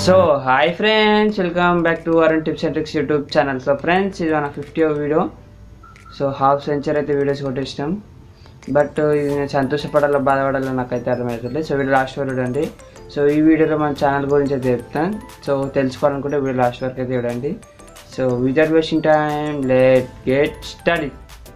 So hi friends welcome back to Arun tips and tricks YouTube channel so friends ఇది మన fifty video so half century అయితే videos కొట్టేసినాం but ఇది నేను సంతోషపడాలో బాధపడాలో నాకైతే అర్థమవుతుంది సో వీడియో లాస్ట్ వరకు చూడండి సో ఈ వీడియోలో మన ఛానల్ గురించి అయితే చెప్తాను సో తెలుసుకోవాలనుకుంటే వీడియో లాస్ట్ వరకు అయితే చూడండి so without wasting time let get study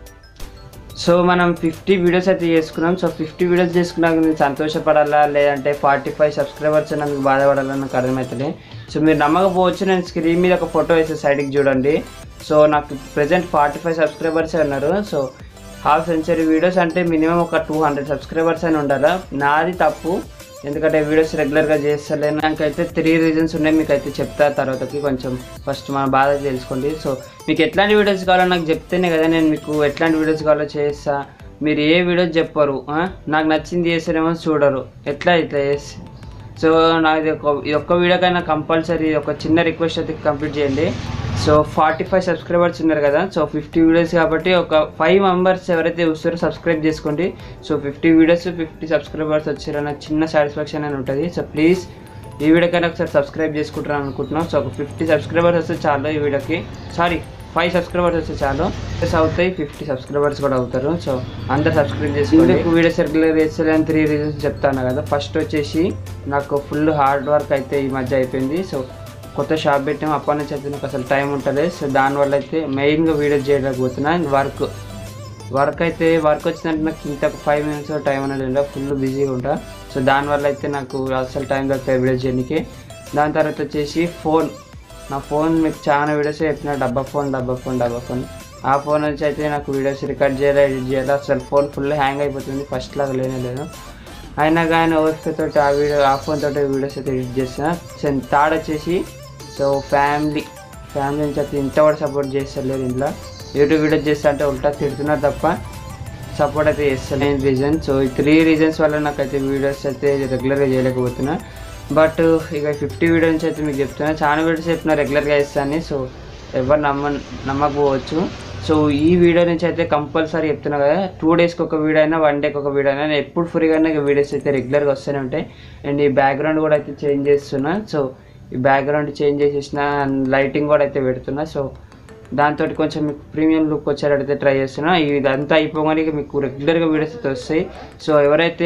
so మనం ఫిఫ్టీ వీడియోస్ అయితే చేసుకున్నాం సో ఫిఫ్టీ వీడియోస్ చేసుకున్నాక నేను సంతోషపడాలా లేదంటే ఫార్టీ ఫైవ్ సబ్స్క్రైబర్స్ నాకు బాధపడాలా నాకు అర్థమవుతుంది సో మీరు నమ్మకపోవచ్చు నేను స్క్రీన్ మీద ఒక ఫోటో వేసే సైడ్కి చూడండి సో నాకు ప్రజెంట్ ఫార్టీ ఫైవ్ సబ్స్క్రైబర్స్ ఉన్నారు సో హాఫ్ సెంచరీ వీడియోస్ అంటే మినిమం ఒక టూ హండ్రెడ్ సబ్స్క్రైబర్స్ అని ఉండాలా నాది తప్పు ఎందుకంటే వీడియోస్ రెగ్యులర్గా చేస్తలేను నాకైతే త్రీ రీజన్స్ ఉన్నాయి మీకు అయితే చెప్తా తర్వాతకి కొంచెం ఫస్ట్ మన బాధ తెలుసుకోండి సో మీకు ఎట్లాంటి వీడియోస్ కావాలో నాకు చెప్తేనే కదా నేను మీకు ఎట్లాంటి వీడియోస్ కావాలో చేస్తా మీరు ఏ వీడియోస్ చెప్పరు ఆ? నాకు నచ్చింది చేస్తారేమో చూడరు ఎట్లా ఇట్లా చేసి సో నాది ఒక ఈ ఒక్క వీడియోకైనా కంపల్సరీ ఒక చిన్న రిక్వెస్ట్ అయితే కంప్లీట్ చేయండి సో ఫార్టీ ఫైవ్ సబ్స్క్రైబర్స్ ఉన్నారు కదా సో ఫిఫ్టీ వీడియోస్ కాబట్టి ఒక ఫైవ్ మెంబర్స్ ఎవరైతే చూస్తారో సబ్స్క్రైబ్ చేసుకోండి so fifty videos fifty subscribers వచ్చారన్న చిన్న సాటిస్ఫాక్షన్ అని ఉంటుంది సో ప్లీజ్ ఈ వీడియోకైనా ఒకసారి సబ్స్క్రైబ్ చేసుకుంటారని అనుకుంటున్నాం సో ఒక ఫిఫ్టీ సబ్స్క్రైబర్స్ వస్తే చాలు ఈ వీడియోకి సారీ ఫైవ్ సబ్స్క్రైబర్స్ వస్తే చాలు ప్లస్ అవుతాయి ఫిఫ్టీ సబ్స్క్రైబర్స్ కూడా అవుతారు సో అందరు సబ్స్క్రైబ్ చేసుకోండి వీడియోస్ రెగ్యులర్ చేస్తలేని త్రీ రీజన్స్ చెప్తాను కదా ఫస్ట్ వచ్చేసి నాకు ఫుల్ హార్డ్ వర్క్ అయితే ఈ మధ్య అయిపోయింది సో కొత్త షాప్ పెట్టాం అప్పటి నుంచి అయితే నాకు అసలు టైం ఉంటుంది సో దానివల్ల అయితే మెయిన్గా వీడియోస్ చేయలేకపోతున్నా వర్క్ వర్క్ అయితే వర్క్ వచ్చిందంటే నాకు ఇంత ఫైవ్ మినిట్స్ టైం అనేది ఉండే ఫుల్ బిజీగా ఉంటా సో దానివల్ల అయితే నాకు అసలు టైం దొరుకుతాయి వీడియోస్ చేయడానికి దాని తర్వాత వచ్చేసి ఫోన్ నా ఫోన్ మీకు చాలా వీడియోస్ చెప్పిన డబ్బా ఫోన్ డబ్బా ఫోన్ డబ్బా ఫోన్ ఆ ఫోన్ నుంచి అయితే నాకు వీడియోస్ రికార్డ్ చేయాలి ఎడిట్ చేయాలి అసలు ఫోన్ ఫుల్ హ్యాంగ్ అయిపోతుంది ఫస్ట్ లాగా లేనే లేదు అయినా కానీ ఓపికతో ఆ వీడియో ఆ ఫోన్ తోటి వీడియోస్ అయితే ఎడిట్ చేసిన థర్డ్ వచ్చేసి సో ఫ్యామిలీ ఫ్యామిలీ నుంచి అయితే ఇంత కూడా సపోర్ట్ చేస్తలేరు ఇంట్లో యూట్యూబ్ వీడియోస్ చేస్తా అంటే ఉల్టా తిడుతున్నారు తప్ప సపోర్ట్ అయితే చేస్తలేని రీజన్ సో ఈ త్రీ రీజన్స్ వల్ల నాకైతే వీడియోస్ అయితే రెగ్యులర్గా చేయలేకపోతున్నా బట్ ఇక ఫిఫ్టీ వీడియో నుంచి అయితే మీకు చెప్తున్నా చాలా వీడియోస్ చెప్తున్నా రెగ్యులర్గా వేస్తాను సో ఎవరు నమ్మ నమ్మకపోవచ్చు సో ఈ వీడియో నుంచి అయితే కంపల్సరీ చెప్తున్నా కదా టూ డేస్కి ఒక వీడియో అయినా వన్ డేకి ఒక వీడియో అయినా నేను ఎప్పుడు ఫ్రీగా ఇక వీడియోస్ అయితే రెగ్యులర్గా వస్తూనే ఉంటాయి అండ్ ఈ బ్యాక్గ్రౌండ్ కూడా అయితే చేంజ్ చేస్తున్నా సో ఈ బ్యాక్గ్రౌండ్ చేంజ్ చేసేసిన లైటింగ్ కూడా అయితే పెడుతున్నా సో దాంతో కొంచెం మీకు ప్రీమియం లుక్ వచ్చేటట్టయితే ట్రై చేస్తున్నా ఇదంతా అయిపోగానే ఇక మీకు రెగ్యులర్గా వీడియోస్ అయితే వస్తాయి సో ఎవరైతే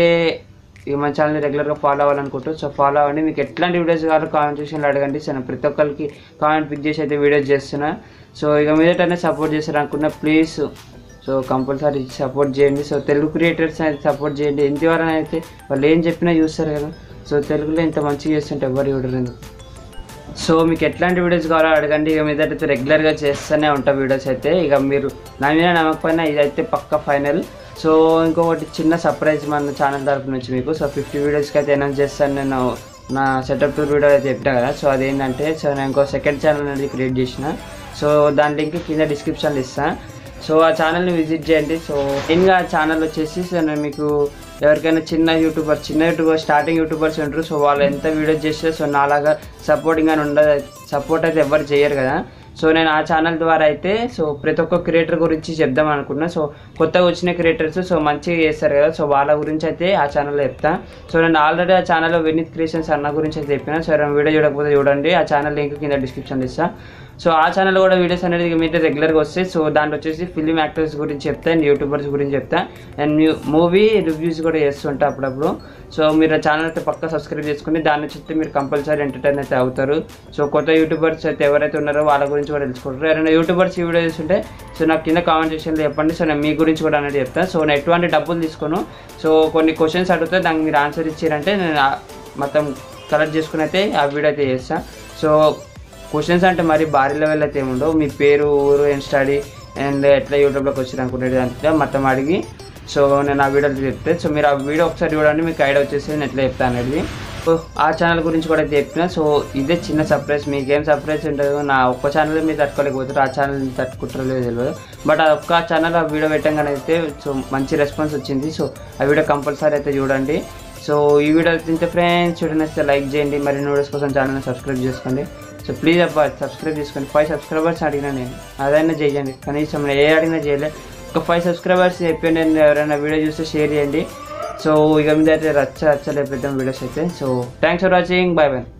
ఇక మన ఛానల్ని రెగ్యులర్గా ఫాలో అవ్వాలనుకుంటారు సో ఫాలో అవ్వండి మీకు ఎట్లాంటి వీడియోస్ కావాలో కామెంట్ సెక్షన్లో అడగండి సో నేను ప్రతి ఒక్కరికి కామెంట్ పిక్ చేసి అయితే వీడియోస్ చేస్తున్నా సో ఇక మీదటనే సపోర్ట్ చేస్తారు అనుకున్నా ప్లీజ్ సో కంపల్సరీ సపోర్ట్ చేయండి సో తెలుగు క్రియేటర్స్ అయితే సపోర్ట్ చేయండి ఇంతవరకు అయితే వాళ్ళు ఏం చెప్పినా చూస్తారు కదా సో తెలుగులో ఇంత మంచిగా చేస్తుంటే ఎవరు చూడరు ఎందుకు సో మీకు ఎట్లాంటి వీడియోస్ కావాలో అడగండి ఇక మీద అయితే రెగ్యులర్గా చేస్తూనే ఉంటా వీడియోస్ అయితే ఇక మీరు నా మీద నమ్మకపోయినా ఇదైతే పక్క ఫైనల్ సో ఇంకొకటి చిన్న సర్ప్రైజ్ మన ఛానల్ తరపు నుంచి మీకు సో ఫిఫ్టీ వీడియోస్కి అయితే అనౌన్స్ చేస్తాను నేను నా సెటప్ టూర్ వీడియో అయితే చెప్పినా కదా సో అదేంటంటే సో నేను ఇంకో సెకండ్ ఛానల్ అనేది క్రియేట్ చేసిన సో దాని లింక్ కింద డిస్క్రిప్షన్లో ఇస్తాను సో ఆ ఛానల్ని విజిట్ చేయండి సో మెయిన్గా ఆ ఛానల్ వచ్చేసి సో నేను మీకు ఎవరికైనా చిన్న యూట్యూబర్ చిన్న యూట్యూబర్ స్టార్టింగ్ యూట్యూబర్స్ ఉంటారు సో వాళ్ళు ఎంత వీడియోస్ చేస్తే సో నాలాగా సపోర్టింగ్ అని ఉండదు సపోర్ట్ అయితే ఎవరు చేయరు కదా సో నేను ఆ ఛానల్ ద్వారా అయితే సో ప్రతి ఒక్క క్రియేటర్ గురించి చెప్దాం అనుకున్నా సో కొత్తగా వచ్చిన క్రియేటర్స్ సో మంచిగా చేస్తారు కదా సో వాళ్ళ గురించి అయితే ఆ ఛానల్లో చెప్తా సో నేను ఆల్రెడీ ఆ ఛానల్లో వినీత్ క్రియేషన్స్ అన్న గురించి అయితే చెప్పిన సో ఎవరైనా వీడియో చూడకపోతే చూడండి ఆ ఛానల్ లింక్ కింద డిస్క్రిప్షన్ ఇస్తా సో ఆ ఛానల్ కూడా వీడియోస్ అనేది మీరు రెగ్యులర్గా వస్తాయి సో దాంట్లో వచ్చేసి ఫిలిం యాక్టర్స్ గురించి చెప్తా అండ్ యూట్యూబర్స్ గురించి చెప్తా అండ్ మూవీ రివ్యూస్ కూడా చేస్తుంటా అప్పుడప్పుడు సో మీరు ఆ ఛానల్ అయితే పక్కా సబ్స్క్రైబ్ చేసుకుని దాని నుంచి అయితే మీరు కంపల్సరీ ఎంటర్టైన్ అయితే అవుతారు సో కొత్త యూట్యూబర్స్ అయితే ఎవరైతే ఉన్నారో వాళ్ళ గురించి కూడా తెలుసుకుంటారు ఎవరైనా యూట్యూబర్స్ ఈ వీడియో చూస్తుంటే సో నాకు కింద కామెంట్ సెక్షన్లో చెప్పండి సో నేను మీ గురించి కూడా అనేది చెప్తాను సో నేను ఎటువంటి డబ్బులు తీసుకోను సో కొన్ని క్వశ్చన్స్ అడిగితే దానికి మీరు ఆన్సర్ ఇచ్చారంటే నేను ఆ- మొత్తం కలెక్ట్ చేసుకుని అయితే ఆ వీడియో అయితే చేస్తాను సో క్వశ్చన్స్ అంటే మరి భారీ లెవెల్ అయితే ఏముండవు మీ పేరు ఊరు ఏం స్టడీ అండ్ ఎట్లా యూట్యూబ్లోకి వచ్చారు అనుకునేది అంటే మొత్తం అడిగి సో నేను ఆ వీడియోలో చెప్తే సో మీరు ఆ వీడియో ఒకసారి చూడండి మీకు ఐడియా వచ్చేసి నేను ఎట్లా చెప్తాను అనేది సో ఆ ఛానల్ గురించి కూడా అయితే చెప్పిన సో ఇదే చిన్న సర్ప్రైజ్ మీకేం సర్ప్రైజ్ ఉండదు నా ఒక్క ఛానల్ మీరు తట్టుకోలేకపోతారు ఆ ఛానల్ తట్టుకుంటారో లేదో తెలియదు బట్ ఆ ఒక్క ఛానల్ ఆ వీడియో పెట్టంగానే అయితే సో మంచి రెస్పాన్స్ వచ్చింది సో ఆ వీడియో కంపల్సరీ అయితే చూడండి సో ఈ వీడియో తింటే ఫ్రెండ్స్ చూడనిస్తే లైక్ చేయండి మరిన్ని వీడియోస్ కోసం ఛానల్ని సబ్స్క్రైబ్ చేసుకోండి సో ప్లీజ్ అబ్బా సబ్స్క్రైబ్ చేసుకోండి ఫైవ్ సబ్స్క్రైబర్స్ అడిగినా నేను అదైనా చేయండి కనీసం నేను ఏ అడిగినా చేయలే ఒక ఫైవ్ సబ్స్క్రైబర్స్ చెప్పండి నేను ఎవరైనా వీడియో చూస్తే షేర్ చేయండి సో ఇక మీద అయితే రచ్చ రచ్చ లేపిద్దాం వీడియోస్ అయితే so thanks for watching bye bye